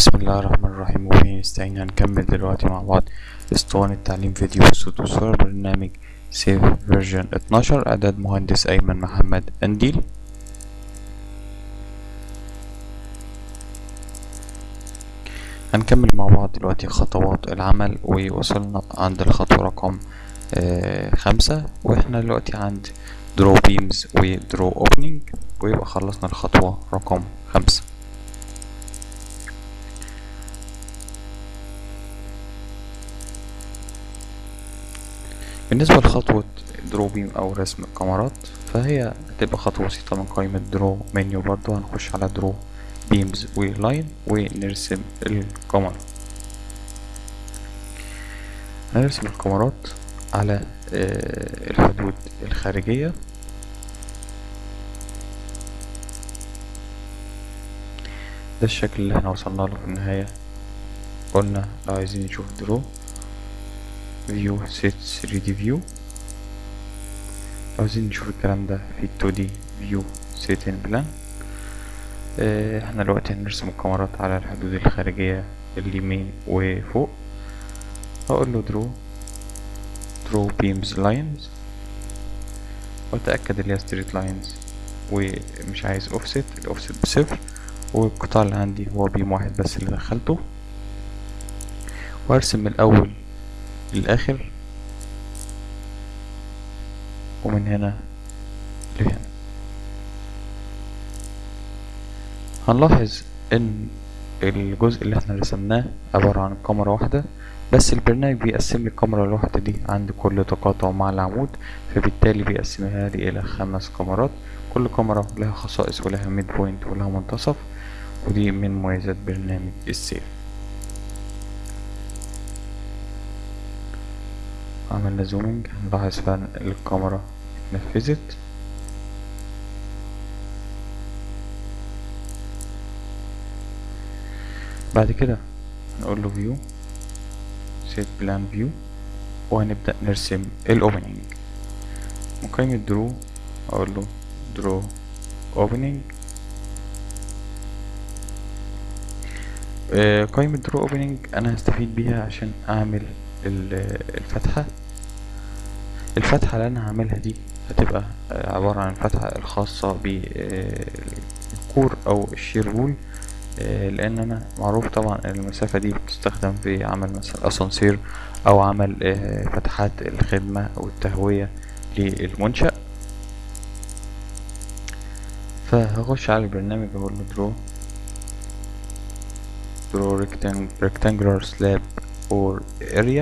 بسم الله الرحمن الرحيم وبه نستعين هنكمل دلوقتي مع بعض اسطوانة تعليم فيديو وصوت وصورة برنامج سيف فيرجن 12 إعداد مهندس أيمن محمد أنديل هنكمل مع بعض دلوقتي خطوات العمل ووصلنا عند الخطوة رقم آه خمسة واحنا دلوقتي عند درو بيمز ودرو اوبننج ويبقى خلصنا الخطوة رقم خمسة بالنسبة لخطوة درو بيم أو رسم الكاميرات فهي هتبقى خطوة بسيطة من قائمة درو منيو برضو هنخش على درو بيمز ولاين ونرسم الكاميرا هنرسم الكاميرات على الحدود الخارجية ده الشكل اللي احنا وصلنا له في النهاية قلنا لو عايزين نشوف درو فيو سيت 3 فيو عاوزين نشوف الكلام ده في 2 دي فيو سيت بلان احنا دلوقتي هنرسم الكاميرات على الحدود الخارجية اليمين وفوق هقول له درو درو بيمز لاينز واتأكد اللي هي ستريت لاينز ومش عايز اوفست الاوفست بصفر والقطاع اللي عندي هو بيم واحد بس اللي دخلته وارسم من الاول للاخر ومن هنا لهنا هنلاحظ ان الجزء اللي احنا رسمناه عبارة عن كاميرا واحدة بس البرنامج بيقسم لي الكاميرا الواحدة دي عند كل تقاطع مع العمود فبالتالي بيقسمها لي إلى خمس كاميرات كل كاميرا لها خصائص ولها ميد بوينت ولها منتصف ودي من مميزات برنامج السيف عملنا زومينج هنلاحظ فعلا الكاميرا اتنفذت بعد كده هنقول له فيو سيت بلان فيو وهنبدأ نرسم الاوبننج من قائمة درو اقول له درو اوبننج قائمة درو اوبننج انا هستفيد بيها عشان اعمل الفتحة الفتحة اللي انا هعملها دي هتبقى عبارة عن الفتحة الخاصة بالكور او الشير وول لان انا معروف طبعا المسافة دي بتستخدم في عمل مثلا اسانسير او عمل فتحات الخدمة او التهوية للمنشأ فهخش على البرنامج اقول له درو درو rectangular slab or area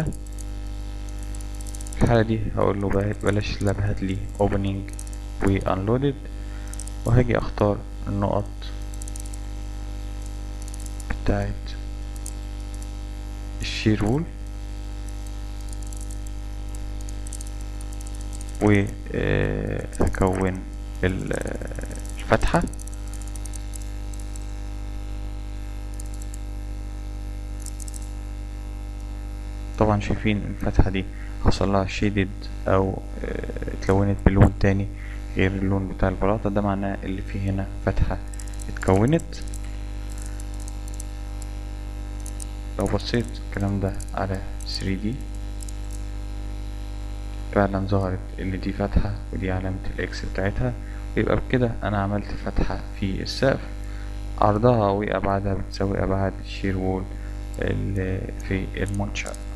في الحالة دي هقول له بلاش سلاب هات لي opening و unloaded وهاجي اختار النقط بتاعت الشير وول وهكون الفتحة طبعا شايفين الفتحة دي حصل لها شيدد او اتلونت بلون تاني غير اللون بتاع البلاطة ده معناه اللي فيه هنا فتحة اتكونت لو بصيت الكلام ده على 3D فعلا ظهرت ان دي فتحة ودي علامة الاكس بتاعتها يبقى بكده انا عملت فتحة في السقف عرضها وابعادها بتساوي ابعاد الشير وول اللي في المنشأ